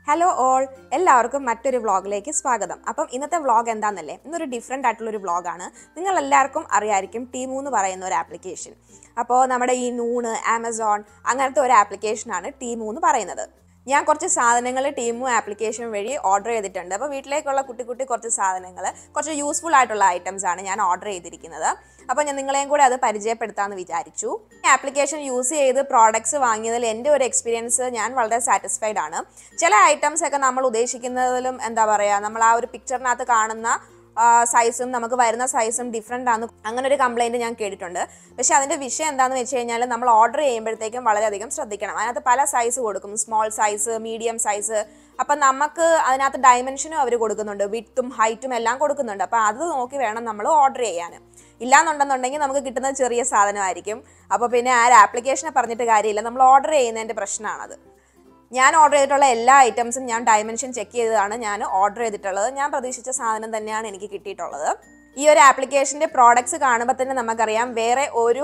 hello all എല്ലാവർക്കും മറ്റൊരു വ്ളോഗിലേക്ക് സ്വാഗതം അപ്പം ഇന്നത്തെ വ്ളോഗ് എന്താണെന്നല്ലേ ഇന്നൊരു ഡിഫറെൻ്റ് ആയിട്ടുള്ളൊരു വ്ളോഗാണ് നിങ്ങൾ എല്ലാവർക്കും അറിയായിരിക്കും ടീമു എന്ന് പറയുന്ന ഒരു ആപ്ലിക്കേഷൻ അപ്പോൾ നമ്മുടെ ഈ നൂണ് ആമസോൺ അങ്ങനത്തെ ഒരു ആപ്ലിക്കേഷനാണ് ടീമു എന്ന് പറയുന്നത് ഞാൻ കുറച്ച് സാധനങ്ങൾ ടീമു ആപ്ലിക്കേഷൻ വഴി ഓർഡർ ചെയ്തിട്ടുണ്ട് അപ്പോൾ വീട്ടിലേക്കുള്ള കുട്ടി കുട്ടി കുറച്ച് സാധനങ്ങൾ കുറച്ച് യൂസ്ഫുൾ ആയിട്ടുള്ള ഐറ്റംസ് ആണ് ഞാൻ ഓർഡർ ചെയ്തിരിക്കുന്നത് അപ്പോൾ ഞാൻ നിങ്ങളെയും കൂടെ അത് പരിചയപ്പെടുത്താമെന്ന് വിചാരിച്ചു ഈ ആപ്ലിക്കേഷൻ യൂസ് ചെയ്ത് പ്രോഡക്ട്സ് വാങ്ങിയതിൽ എൻ്റെ ഒരു എക്സ്പീരിയൻസ് ഞാൻ വളരെ സാറ്റിസ്ഫൈഡ് ആണ് ചില ഐറ്റംസ് ഒക്കെ നമ്മൾ ഉദ്ദേശിക്കുന്നതിലും എന്താ പറയുക നമ്മൾ ആ ഒരു പിക്ചറിനകത്ത് കാണുന്ന സൈസും നമുക്ക് വരുന്ന സൈസും ഡിഫറെൻ്റ് ആണ് അങ്ങനെ ഒരു കംപ്ലൈൻറ്റ് ഞാൻ കേട്ടിട്ടുണ്ട് പക്ഷേ അതിൻ്റെ വിഷയം എന്താണെന്ന് വെച്ച് കഴിഞ്ഞാൽ നമ്മൾ ഓർഡർ ചെയ്യുമ്പോഴത്തേക്കും വളരെയധികം ശ്രദ്ധിക്കണം അതിനകത്ത് പല സൈസ് കൊടുക്കും സ്മോൾ സൈസ് മീഡിയം സൈസ് അപ്പം നമുക്ക് അതിനകത്ത് ഡയമെൻഷനും അവർ കൊടുക്കുന്നുണ്ട് വിത്തും ഹൈറ്റും എല്ലാം കൊടുക്കുന്നുണ്ട് അപ്പോൾ അത് നോക്കി വേണം നമ്മൾ ഓർഡർ ചെയ്യാൻ ഇല്ലാന്നുണ്ടെന്നുണ്ടെങ്കിൽ നമുക്ക് കിട്ടുന്നത് ചെറിയ സാധനമായിരിക്കും അപ്പോൾ പിന്നെ ആ ഒരു ആപ്ലിക്കേഷനെ പറഞ്ഞിട്ട് കാര്യമില്ല നമ്മൾ ഓർഡർ ചെയ്യുന്നതിൻ്റെ പ്രശ്നമാണത് ഞാൻ ഓർഡർ ചെയ്തിട്ടുള്ള എല്ലാ ഐറ്റംസും ഞാൻ ഡയമെൻഷൻ ചെക്ക് ചെയ്തതാണ് ഞാൻ ഓർഡർ ചെയ്തിട്ടുള്ളത് ഞാൻ പ്രതീക്ഷിച്ച സാധനം തന്നെയാണ് എനിക്ക് കിട്ടിയിട്ടുള്ളത് ഈ ഒരു ആപ്ലിക്കേഷൻ്റെ പ്രോഡക്ട്സ് കാണുമ്പോൾ തന്നെ നമുക്കറിയാം വേറെ ഒരു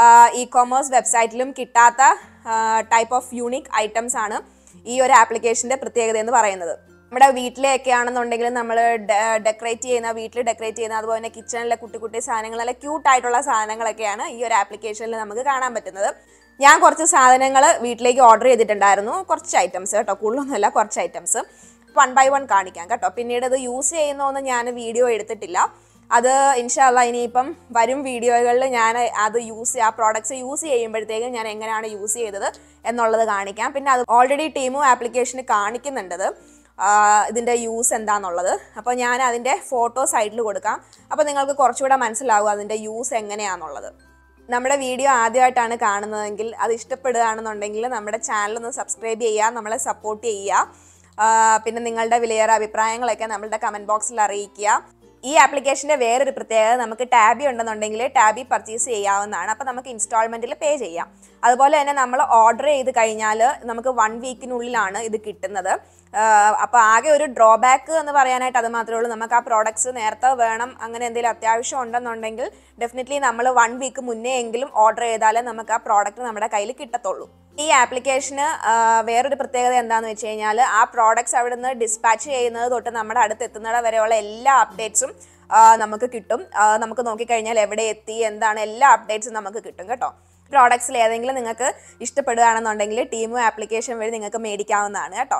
ഇ കോമേഴ്സ് വെബ്സൈറ്റിലും കിട്ടാത്ത ടൈപ്പ് ഓഫ് യൂണിക് ഐറ്റംസ് ആണ് ഈ ഒരു ആപ്ലിക്കേഷൻ്റെ പ്രത്യേകത എന്ന് പറയുന്നത് നമ്മുടെ വീട്ടിലെയൊക്കെ ആണെന്നുണ്ടെങ്കിൽ നമ്മൾ ഡെക്കറേറ്റ് ചെയ്യുന്ന വീട്ടിൽ ഡെക്കറേറ്റ് ചെയ്യുന്ന അതുപോലെ തന്നെ കിച്ചണിലെ കുട്ടി കുട്ടി സാധനങ്ങൾ നല്ല ക്യൂട്ട് ആയിട്ടുള്ള സാധനങ്ങളൊക്കെയാണ് ഈ ഒരു ആപ്ലിക്കേഷനിൽ നമുക്ക് കാണാൻ പറ്റുന്നത് ഞാൻ കുറച്ച് സാധനങ്ങൾ വീട്ടിലേക്ക് ഓർഡർ ചെയ്തിട്ടുണ്ടായിരുന്നു കുറച്ച് ഐറ്റംസ് കേട്ടോ കൂടുതലൊന്നുമല്ല കുറച്ച് ഐറ്റംസ് വൺ ബൈ വൺ കാണിക്കാം കേട്ടോ പിന്നീട് ഇത് യൂസ് ചെയ്യുന്നതൊന്നും ഞാൻ വീഡിയോ എടുത്തിട്ടില്ല അത് ഇൻഷാല്ല ഇനിയിപ്പം വരും വീഡിയോകളിൽ ഞാൻ അത് യൂസ് ആ പ്രോഡക്റ്റ്സ് യൂസ് ചെയ്യുമ്പോഴത്തേക്കും ഞാൻ എങ്ങനെയാണ് യൂസ് ചെയ്തത് എന്നുള്ളത് കാണിക്കാം പിന്നെ അത് ഓൾറെഡി ടീമു ആപ്ലിക്കേഷന് കാണിക്കുന്നുണ്ടത് ഇതിൻ്റെ യൂസ് എന്താണെന്നുള്ളത് അപ്പോൾ ഞാൻ അതിൻ്റെ ഫോട്ടോ സൈഡിൽ കൊടുക്കാം അപ്പോൾ നിങ്ങൾക്ക് കുറച്ചുകൂടെ മനസ്സിലാവും അതിൻ്റെ യൂസ് എങ്ങനെയാണെന്നുള്ളത് നമ്മുടെ വീഡിയോ ആദ്യമായിട്ടാണ് കാണുന്നതെങ്കിൽ അത് ഇഷ്ടപ്പെടുകയാണെന്നുണ്ടെങ്കിൽ നമ്മുടെ ചാനൽ ഒന്ന് സബ്സ്ക്രൈബ് ചെയ്യുക നമ്മളെ സപ്പോർട്ട് ചെയ്യുക പിന്നെ നിങ്ങളുടെ വിലയേറെ അഭിപ്രായങ്ങളൊക്കെ നമ്മളുടെ കമൻറ്റ് ബോക്സിൽ അറിയിക്കുക ഈ ആപ്ലിക്കേഷൻ്റെ വേറൊരു പ്രത്യേകത നമുക്ക് ടാബി ഉണ്ടെന്നുണ്ടെങ്കിൽ ടാബി പർച്ചേസ് ചെയ്യാവുന്നതാണ് അപ്പോൾ നമുക്ക് ഇൻസ്റ്റാൾമെൻറ്റിൽ പേ ചെയ്യാം അതുപോലെ തന്നെ നമ്മൾ ഓർഡർ ചെയ്ത് കഴിഞ്ഞാൽ നമുക്ക് വൺ വീക്കിനുള്ളിലാണ് ഇത് കിട്ടുന്നത് അപ്പോൾ ആകെ ഒരു ഡ്രോബാക്ക് എന്ന് പറയാനായിട്ട് അത് മാത്രമേ ഉള്ളൂ നമുക്ക് ആ പ്രോഡക്ട്സ് നേരത്തെ വേണം അങ്ങനെ എന്തെങ്കിലും അത്യാവശ്യം ഉണ്ടെന്നുണ്ടെങ്കിൽ ഡെഫിനറ്റ്ലി നമ്മൾ വൺ വീക്ക് മുന്നേ എങ്കിലും ഓർഡർ ചെയ്താലേ നമുക്ക് ആ പ്രോഡക്റ്റ് നമ്മുടെ കയ്യിൽ കിട്ടത്തുള്ളൂ ഈ ആപ്ലിക്കേഷന് വേറൊരു പ്രത്യേകത എന്താണെന്ന് വെച്ച് കഴിഞ്ഞാൽ ആ പ്രോഡക്ട്സ് അവിടെ നിന്ന് ഡിസ്പാച്ച് ചെയ്യുന്നത് തൊട്ട് നമ്മുടെ അടുത്ത് എത്തുന്നിട വരെയുള്ള എല്ലാ അപ്ഡേറ്റ്സും നമുക്ക് കിട്ടും നമുക്ക് നോക്കിക്കഴിഞ്ഞാൽ എവിടെ എത്തി എന്താണ് എല്ലാ അപ്ഡേറ്റ്സും നമുക്ക് കിട്ടും കേട്ടോ പ്രോഡക്ട്സിൽ ഏതെങ്കിലും നിങ്ങൾക്ക് ഇഷ്ടപ്പെടുകയാണെന്നുണ്ടെങ്കിൽ ടീമു ആപ്ലിക്കേഷൻ വഴി നിങ്ങൾക്ക് മേടിക്കാവുന്നതാണ് കേട്ടോ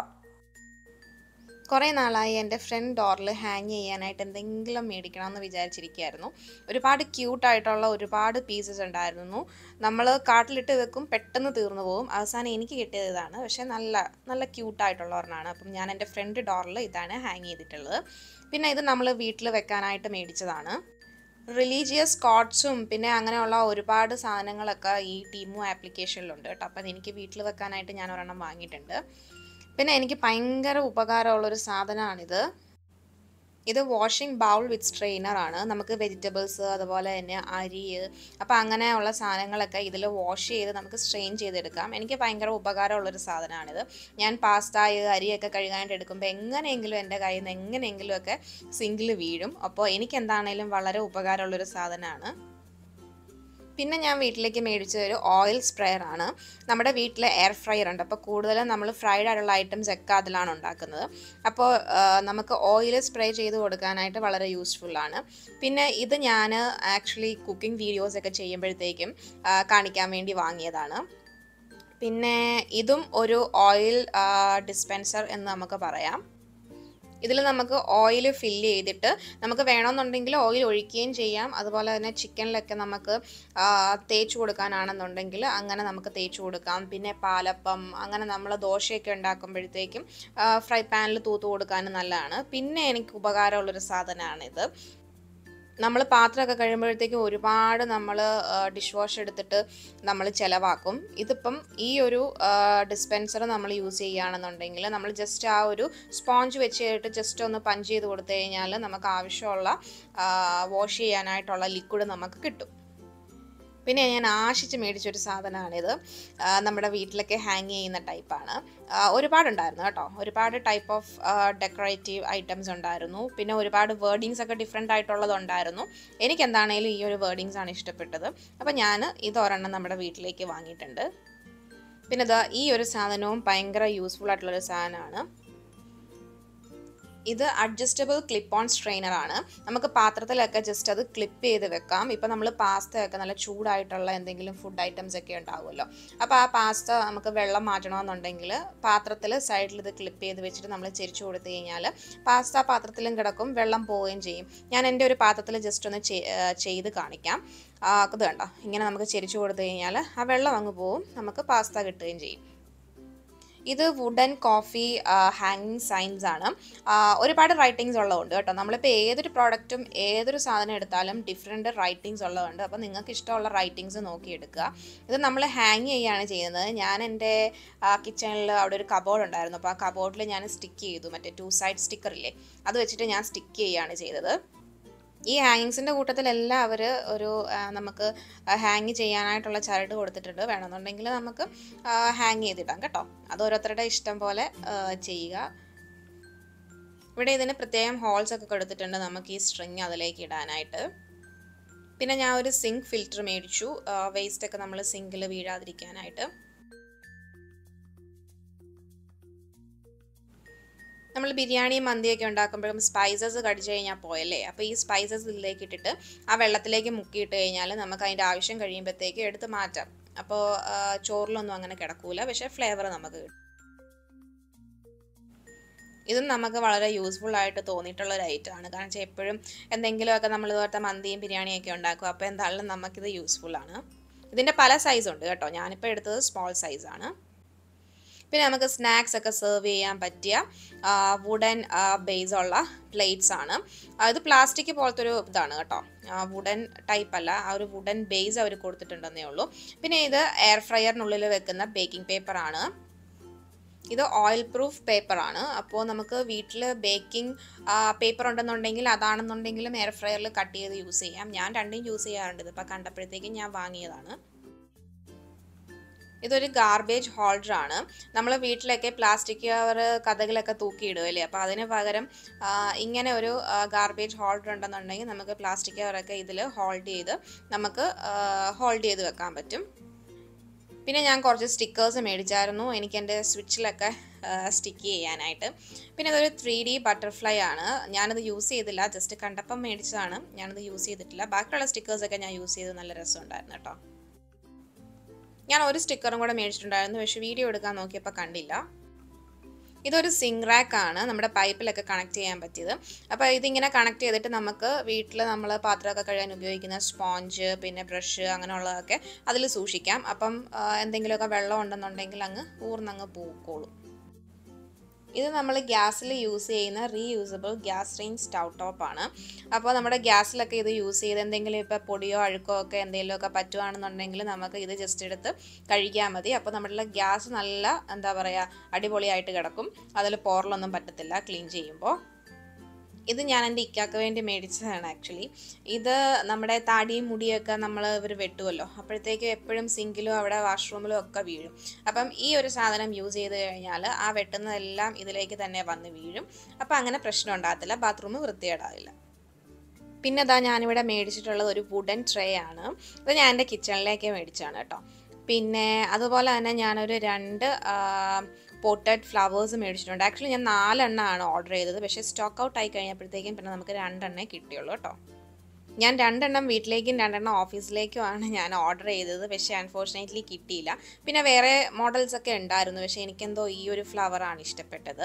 കുറേ നാളായി എൻ്റെ ഫ്രണ്ട് ഡോറിൽ ഹാങ് ചെയ്യാനായിട്ട് എന്തെങ്കിലും മേടിക്കണം എന്ന് വിചാരിച്ചിരിക്കുകയായിരുന്നു ഒരുപാട് ക്യൂട്ടായിട്ടുള്ള ഒരുപാട് പീസസ് ഉണ്ടായിരുന്നു നമ്മൾ കാട്ടിലിട്ട് വെക്കും പെട്ടെന്ന് തീർന്നു പോകും അവസാനം എനിക്ക് കിട്ടിയത് ഇതാണ് പക്ഷേ നല്ല നല്ല ക്യൂട്ടായിട്ടുള്ള ഒരെണ്ണമാണ് അപ്പം ഞാൻ എൻ്റെ ഫ്രണ്ട് ഡോറിൽ ഇതാണ് ഹാങ് ചെയ്തിട്ടുള്ളത് പിന്നെ ഇത് നമ്മൾ വീട്ടിൽ വെക്കാനായിട്ട് മേടിച്ചതാണ് റിലീജിയസ് കോട്ട്സും പിന്നെ അങ്ങനെയുള്ള ഒരുപാട് സാധനങ്ങളൊക്കെ ഈ ടീമു ആപ്ലിക്കേഷനിലുണ്ട് കേട്ടോ അപ്പം എനിക്ക് വീട്ടിൽ വെക്കാനായിട്ട് ഞാൻ ഒരെണ്ണം വാങ്ങിയിട്ടുണ്ട് പിന്നെ എനിക്ക് ഭയങ്കര ഉപകാരമുള്ളൊരു സാധനമാണിത് ഇത് വാഷിംഗ് ബൗൾ വിത്ത് സ്ട്രെയിനർ ആണ് നമുക്ക് വെജിറ്റബിൾസ് അതുപോലെ തന്നെ അരി അപ്പോൾ അങ്ങനെയുള്ള സാധനങ്ങളൊക്കെ ഇതിൽ വാഷ് ചെയ്ത് നമുക്ക് സ്ട്രെയിൻ ചെയ്തെടുക്കാം എനിക്ക് ഭയങ്കര ഉപകാരമുള്ളൊരു സാധനമാണിത് ഞാൻ പാസ്തായ് അരിയൊക്കെ കഴുകാനായിട്ട് എടുക്കുമ്പോൾ എങ്ങനെയെങ്കിലും എൻ്റെ കയ്യിൽ നിന്ന് എങ്ങനെയെങ്കിലും ഒക്കെ സിങ്കിൽ വീഴും അപ്പോൾ എനിക്ക് എന്താണേലും വളരെ ഉപകാരമുള്ളൊരു സാധനമാണ് പിന്നെ ഞാൻ വീട്ടിലേക്ക് മേടിച്ച ഒരു ഓയിൽ സ്പ്രെയർ ആണ് നമ്മുടെ വീട്ടിൽ എയർ ഫ്രയർ ഉണ്ട് അപ്പോൾ കൂടുതലും നമ്മൾ ഫ്രൈഡ് ആയിട്ടുള്ള ഐറ്റംസ് ഒക്കെ അതിലാണ് ഉണ്ടാക്കുന്നത് അപ്പോൾ നമുക്ക് ഓയിൽ സ്പ്രേ ചെയ്ത് കൊടുക്കാനായിട്ട് വളരെ യൂസ്ഫുൾ ആണ് പിന്നെ ഇത് ഞാൻ ആക്ച്വലി കുക്കിംഗ് വീഡിയോസ് ഒക്കെ ചെയ്യുമ്പോഴത്തേക്കും കാണിക്കാൻ വേണ്ടി വാങ്ങിയതാണ് പിന്നെ ഇതും ഒരു ഓയിൽ ഡിസ്പെൻസർ എന്ന് നമുക്ക് പറയാം ഇതിൽ നമുക്ക് ഓയിൽ ഫില്ല് ചെയ്തിട്ട് നമുക്ക് വേണമെന്നുണ്ടെങ്കിൽ ഓയിൽ ഒഴിക്കുകയും ചെയ്യാം അതുപോലെ തന്നെ ചിക്കനിലൊക്കെ നമുക്ക് തേച്ച് കൊടുക്കാനാണെന്നുണ്ടെങ്കിൽ അങ്ങനെ നമുക്ക് തേച്ച് കൊടുക്കാം പിന്നെ പാലപ്പം അങ്ങനെ നമ്മൾ ദോശയൊക്കെ ഉണ്ടാക്കുമ്പോഴത്തേക്കും ഫ്രൈ പാനിൽ തൂത്ത് കൊടുക്കാനും നല്ലതാണ് പിന്നെ എനിക്ക് ഉപകാരമുള്ളൊരു സാധനമാണിത് നമ്മൾ പാത്രമൊക്കെ കഴിയുമ്പോഴത്തേക്കും ഒരുപാട് നമ്മൾ ഡിഷ് വാഷ് എടുത്തിട്ട് നമ്മൾ ചിലവാക്കും ഇതിപ്പം ഈ ഒരു ഡിസ്പെൻസർ നമ്മൾ യൂസ് ചെയ്യുകയാണെന്നുണ്ടെങ്കിൽ നമ്മൾ ജസ്റ്റ് ആ ഒരു സ്പോഞ്ച് വെച്ചിട്ട് ജസ്റ്റ് ഒന്ന് പഞ്ച് ചെയ്ത് കൊടുത്തു കഴിഞ്ഞാൽ നമുക്ക് ആവശ്യമുള്ള വാഷ് ചെയ്യാനായിട്ടുള്ള ലിക്വിഡ് നമുക്ക് കിട്ടും പിന്നെ ഞാൻ ആശിച്ച് മേടിച്ചൊരു സാധനമാണിത് നമ്മുടെ വീട്ടിലൊക്കെ ഹാങ് ചെയ്യുന്ന ടൈപ്പാണ് ഒരുപാടുണ്ടായിരുന്നു കേട്ടോ ഒരുപാട് ടൈപ്പ് ഓഫ് ഡെക്കറേറ്റീവ് ഐറ്റംസ് ഉണ്ടായിരുന്നു പിന്നെ ഒരുപാട് വേർഡിങ്സ് ഒക്കെ ഡിഫറെൻ്റ് ആയിട്ടുള്ളതുണ്ടായിരുന്നു എനിക്ക് എന്താണേലും ഈ ഒരു വേർഡിങ്സ് ആണ് ഇഷ്ടപ്പെട്ടത് അപ്പോൾ ഞാൻ ഇതൊരെണ്ണം നമ്മുടെ വീട്ടിലേക്ക് വാങ്ങിയിട്ടുണ്ട് പിന്നെ ഇതാ ഈ ഒരു സാധനവും ഭയങ്കര യൂസ്ഫുൾ ആയിട്ടുള്ളൊരു സാധനമാണ് ഇത് അഡ്ജസ്റ്റബിൾ ക്ലിപ്പ് ഓൺ സ്ട്രെയിനർ ആണ് നമുക്ക് പാത്രത്തിലൊക്കെ ജസ്റ്റ് അത് ക്ലിപ്പ് ചെയ്ത് വെക്കാം ഇപ്പം നമ്മൾ പാസ്ത ഒക്കെ നല്ല ചൂടായിട്ടുള്ള എന്തെങ്കിലും ഫുഡ് ഐറ്റംസ് ഒക്കെ ഉണ്ടാവുമല്ലോ അപ്പോൾ ആ പാസ്ത നമുക്ക് വെള്ളം മാറ്റണമെന്നുണ്ടെങ്കിൽ പാത്രത്തിൽ സൈഡിൽ ഇത് ക്ലിപ്പ് ചെയ്ത് വെച്ചിട്ട് നമ്മൾ ചെരിച്ചു കൊടുത്തു കഴിഞ്ഞാൽ പാസ്ത പാത്രത്തിലും കിടക്കും വെള്ളം പോവുകയും ചെയ്യും ഞാൻ എൻ്റെ ഒരു പാത്രത്തിൽ ജസ്റ്റ് ഒന്ന് ചെ- ആ, ചെയ്ത് കാണിക്കാം ആ, ഇത് കണ്ടോ ഇങ്ങനെ നമുക്ക് ചെരിച്ചു കൊടുത്തു കഴിഞ്ഞാൽ ആ വെള്ളം അങ്ങ് പോവും നമുക്ക് പാസ്ത കിട്ടുകയും ചെയ്യും ഇത് വുഡൻ കോഫി ഹാങ്ങിങ് സൈൻസ് ആണ് ആ, ഒരുപാട് റൈറ്റിങ്സ് ഉള്ളതുണ്ട് കേട്ടോ നമ്മളിപ്പോൾ ഏതൊരു പ്രോഡക്റ്റും ഏതൊരു സാധനം എടുത്താലും ഡിഫറെൻറ്റ് റൈറ്റിങ്സ് ഉള്ളതുണ്ട് അപ്പോൾ നിങ്ങൾക്ക് ഇഷ്ടമുള്ള റൈറ്റിങ്സ് നോക്കിയെടുക്കുക ഇത് നമ്മൾ ഹാങ് ചെയ്യുകയാണ് ചെയ്യുന്നത് ഞാൻ എൻ്റെ കിച്ചണിൽ അവിടെ ഒരു കബോർഡ് ഉണ്ടായിരുന്നു അപ്പോൾ ആ കബോർഡിൽ ഞാൻ സ്റ്റിക്ക് ചെയ്തു മറ്റേ ടു സൈഡ് സ്റ്റിക്കറില്ലേ അത് വെച്ചിട്ട് ഞാൻ സ്റ്റിക്ക് ചെയ്യുകയാണ് ചെയ്തത് ഈ ഹാങ്ങിങ്സിൻ്റെ കൂട്ടത്തിലെല്ലാം അവർ ഒരു ആ, നമുക്ക് ഹാങ് ചെയ്യാനായിട്ടുള്ള ചരട് കൊടുത്തിട്ടുണ്ട് വേണമെന്നുണ്ടെങ്കിൽ നമുക്ക് ഹാങ് ചെയ്തിടാം കേട്ടോ അത് ഓരോരുത്തരുടെ ഇഷ്ടം പോലെ ആ, ചെയ്യുക ഇവിടെ ഇതിന് പ്രത്യേകം ഹോൾസ് ഒക്കെ കൊടുത്തിട്ടുണ്ട് നമുക്ക് ഈ സ്ട്രിങ് അതിലേക്ക് ഇടാനായിട്ട് പിന്നെ ഞാൻ ഒരു സിങ്ക് ഫിൽറ്റർ മേടിച്ചു വേസ്റ്റ് ഒക്കെ നമ്മൾ സിങ്കിൽ വീഴാതിരിക്കാനായിട്ട് നമ്മൾ ബിരിയാണി മന്തിയൊക്കെ ഉണ്ടാക്കുമ്പോഴും സ്പൈസസ് കടിച്ചു കഴിഞ്ഞാൽ പോയല്ലേ അപ്പോൾ ഈ സ്പൈസസ് ഇതിലേക്ക് ഇട്ടിട്ട് ആ വെള്ളത്തിലേക്ക് മുക്കിയിട്ട് കഴിഞ്ഞാൽ നമുക്ക് അതിൻ്റെ ആവശ്യം കഴിയുമ്പോഴത്തേക്ക് എടുത്ത് മാറ്റാം അപ്പോൾ ചോറിലൊന്നും അങ്ങനെ കിടക്കൂല പക്ഷേ ഫ്ലേവർ നമുക്ക് കിട്ടും ഇതും നമുക്ക് വളരെ യൂസ്ഫുൾ ആയിട്ട് തോന്നിയിട്ടുള്ള ഒരു ഐറ്റം ആണ് കാരണം വെച്ചാൽ എപ്പോഴും എന്തെങ്കിലുമൊക്കെ നമ്മൾ ഇതുപോലത്തെ മന്തിയും ബിരിയാണിയൊക്കെ ഉണ്ടാക്കും അപ്പോൾ എന്തായാലും നമുക്കിത് യൂസ്ഫുൾ ആണ് ഇതിൻ്റെ പല സൈസ് ഉണ്ട് കേട്ടോ ഞാനിപ്പോൾ എടുത്തത് സ്മോൾ സൈസാണ് പിന്നെ നമുക്ക് സ്നാക്സ് ഒക്കെ സെർവ് ചെയ്യാൻ പറ്റിയ വുഡൻ ബേസ് ഉള്ള പ്ലേറ്റ്സ് ആണ് ആ, ഇത് പ്ലാസ്റ്റിക് പോലത്തെ ഒരു ഇതാണ് കേട്ടോ വുഡൻ ടൈപ്പ് അല്ല ആ ഒരു വുഡൻ ബേസ് അവർ കൊടുത്തിട്ടുണ്ടെന്നേ ഉള്ളൂ പിന്നെ ഇത് എയർ ഫ്രയറിനുള്ളിൽ വെക്കുന്ന ബേക്കിംഗ് പേപ്പർ ആണ് ഇത് ഓയിൽ പ്രൂഫ് പേപ്പർ ആണ് അപ്പോൾ നമുക്ക് വീട്ടിൽ ബേക്കിംഗ് പേപ്പർ ഉണ്ടെന്നുണ്ടെങ്കിൽ അതാണെന്നുണ്ടെങ്കിലും എയർ ഫ്രയറിൽ കട്ട് ചെയ്ത് യൂസ് ചെയ്യാം ഞാൻ രണ്ടും യൂസ് ചെയ്യാറുണ്ട് ഇതിപ്പോൾ കണ്ടപ്പോഴത്തേക്കും ഞാൻ വാങ്ങിയതാണ് ഇതൊരു ഗാർബേജ് ഹോൾഡർ ആണ് നമ്മൾ വീട്ടിലൊക്കെ പ്ലാസ്റ്റിക് കവർ കഥകളൊക്കെ തൂക്കിയിടുമല്ലേ അപ്പോൾ അതിന് പകരം ആ, ഇങ്ങനെ ഒരു ഗാർബേജ് ഹോൾഡർ ഉണ്ടെന്നുണ്ടെങ്കിൽ നമുക്ക് പ്ലാസ്റ്റിക് കവറൊക്കെ ഇതിൽ ഹോൾഡ് ചെയ്ത് നമുക്ക് ഹോൾഡ് ചെയ്ത് വെക്കാൻ പറ്റും പിന്നെ ഞാൻ കുറച്ച് സ്റ്റിക്കേഴ്സ് മേടിച്ചായിരുന്നു എനിക്ക് എൻ്റെ സ്വിച്ചിലൊക്കെ സ്റ്റിക്ക് ചെയ്യാനായിട്ട് പിന്നെ ഇതൊരു ത്രീ ഡി ബട്ടർഫ്ലൈ ആണ് ഞാനത് യൂസ് ചെയ്തില്ല ജസ്റ്റ് കണ്ടപ്പം മേടിച്ചതാണ് ഞാനത് യൂസ് ചെയ്തിട്ടില്ല ബാക്കിയുള്ള സ്റ്റിക്കേഴ്സൊക്കെ ഞാൻ യൂസ് ചെയ്ത് നല്ല രസമുണ്ടായിരുന്നു കേട്ടോ ഞാൻ ഒരു സ്റ്റിക്കറും കൂടെ മേടിച്ചിട്ടുണ്ടായിരുന്നു പക്ഷെ വീഡിയോ എടുക്കാൻ നോക്കിയപ്പോൾ കണ്ടില്ല ഇതൊരു സിങ്ക് റാക്ക് ആണ് നമ്മുടെ പൈപ്പിലൊക്കെ കണക്ട് ചെയ്യാൻ പറ്റിയത് അപ്പോൾ ഇതിങ്ങനെ കണക്ട് ചെയ്തിട്ട് നമുക്ക് വീട്ടിൽ നമ്മൾ പാത്രമൊക്കെ കഴുകാൻ ഉപയോഗിക്കുന്ന സ്പോഞ്ച് പിന്നെ ബ്രഷ് അങ്ങനെയുള്ളതൊക്കെ അതിൽ സൂക്ഷിക്കാം അപ്പം ആ, എന്തെങ്കിലുമൊക്കെ വെള്ളം ഉണ്ടെന്നുണ്ടെങ്കിൽ അങ്ങ് ഊർന്നങ്ങ് പൂക്കോളും ഇത് നമ്മൾ ഗ്യാസിൽ യൂസ് ചെയ്യുന്ന reusable gas range stove top ആണ് അപ്പോൾ നമ്മുടെ ഗ്യാസിലൊക്കെ ഇത് യൂസ് ചെയ്ത് എന്തെങ്കിലും ഇപ്പോൾ പൊടിയോ അഴുക്കോ ഒക്കെ എന്തെങ്കിലുമൊക്കെ പറ്റുവാണെന്നുണ്ടെങ്കിൽ നമുക്ക് ഇത് ജസ്റ്റ് എടുത്ത് കഴിക്കാൻ മതി അപ്പോൾ നമ്മുടെ ഗ്യാസ് നല്ല എന്താ പറയുക അടിപൊളിയായിട്ട് കിടക്കും അതിൽ പോറലൊന്നും പറ്റത്തില്ല ക്ലീൻ ചെയ്യുമ്പോൾ ഇത് ഞാൻ എൻ്റെ ഇക്കാക്ക് വേണ്ടി മേടിച്ചതാണ് ആക്ച്വലി ഇത് നമ്മുടെ താടിയും മുടിയൊക്കെ നമ്മൾ ഇവർ വെട്ടുമല്ലോ അപ്പോഴത്തേക്ക് എപ്പോഴും സിങ്കിലും അവിടെ വാഷ്റൂമിലും ഒക്കെ വീഴും അപ്പം ഈ ഒരു സാധനം യൂസ് ചെയ്ത് കഴിഞ്ഞാൽ ആ വെട്ടുന്നതെല്ലാം ഇതിലേക്ക് തന്നെ വന്ന് വീഴും അപ്പം അങ്ങനെ പ്രശ്നം ഉണ്ടാകത്തില്ല ബാത്റൂം വൃത്തികേടാവില്ല പിന്നെ ഇതാ ഞാനിവിടെ മേടിച്ചിട്ടുള്ളത് ഒരു വുഡൻ ട്രേ ആണ് ഇത് ഞാൻ എൻ്റെ കിച്ചണിലേക്ക് മേടിച്ചാണ് കേട്ടോ പിന്നെ അതുപോലെ തന്നെ ഞാനൊരു രണ്ട് പോട്ടഡ് ഫ്ലവേഴ്സ് മേടിച്ചിട്ടുണ്ട് ആക്ച്വലി ഞാൻ നാലെണ്ണമാണ് ഓർഡർ ചെയ്തത് പക്ഷേ സ്റ്റോക്ക് ഔട്ട് ആയി കഴിഞ്ഞപ്പോഴത്തേക്കും പിന്നെ നമുക്ക് രണ്ടെണ്ണേ കിട്ടിയുള്ളൂ കേട്ടോ ഞാൻ രണ്ടെണ്ണം വീട്ടിലേക്കും രണ്ടെണ്ണം ഓഫീസിലേക്കുമാണ് ഞാൻ ഓർഡർ ചെയ്തത് പക്ഷേ അൺഫോർച്ചുനേറ്റ്ലി കിട്ടിയില്ല പിന്നെ വേറെ മോഡൽസ് ഒക്കെ ഉണ്ടായിരുന്നു പക്ഷേ എനിക്കെന്തോ ഈ ഒരു ഫ്ലവറാണ് ഇഷ്ടപ്പെട്ടത്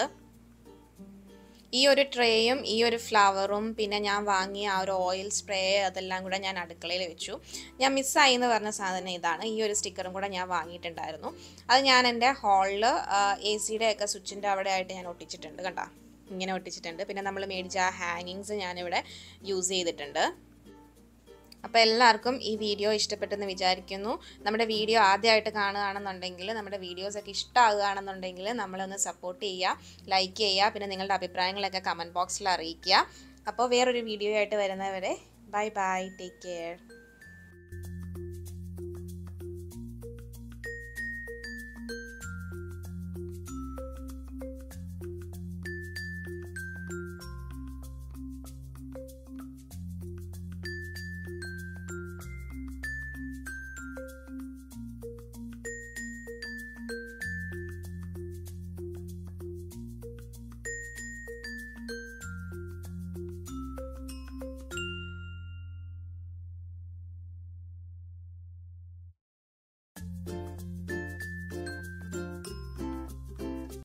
ഈ ഒരു ട്രേയും ഈ ഒരു ഫ്ലവറും പിന്നെ ഞാൻ വാങ്ങിയ ആ ഒരു ഓയിൽ സ്പ്രേ അതെല്ലാം കൂടെ ഞാൻ അടുക്കളയിൽ വെച്ചു ഞാൻ മിസ്സായി എന്ന് പറഞ്ഞ സാധനം ഇതാണ് ഈ ഒരു സ്റ്റിക്കറും കൂടെ ഞാൻ വാങ്ങിയിട്ടുണ്ടായിരുന്നു അത് ഞാൻ എൻ്റെ ഹാളിൽ എ സിയുടെ ഒക്കെ സ്വിച്ചിൻ്റെ അവിടെ ആയിട്ട് ഞാൻ ഒട്ടിച്ചിട്ടുണ്ട് കണ്ടോ ഇങ്ങനെ ഒട്ടിച്ചിട്ടുണ്ട് പിന്നെ നമ്മൾ മേടിച്ച ആ ഹാങ്ങിങ്സ് ഞാനിവിടെ യൂസ് ചെയ്തിട്ടുണ്ട് അപ്പോൾ എല്ലാവർക്കും ഈ വീഡിയോ ഇഷ്ടപ്പെട്ടെന്ന് വിചാരിക്കുന്നു നമ്മുടെ വീഡിയോ ആദ്യമായിട്ട് കാണുകയാണെന്നുണ്ടെങ്കിൽ നമ്മുടെ വീഡിയോസൊക്കെ ഇഷ്ടമാകുകയാണെന്നുണ്ടെങ്കിൽ നമ്മളൊന്ന് സപ്പോർട്ട് ചെയ്യുക ലൈക്ക് ചെയ്യുക പിന്നെ നിങ്ങളുടെ അഭിപ്രായങ്ങളൊക്കെ കമൻറ്റ് ബോക്സിൽ അറിയിക്കുക അപ്പോൾ വേറൊരു വീഡിയോ ആയിട്ട് വരുന്നവരെ ബൈ ബൈ ടേക്ക് കെയർ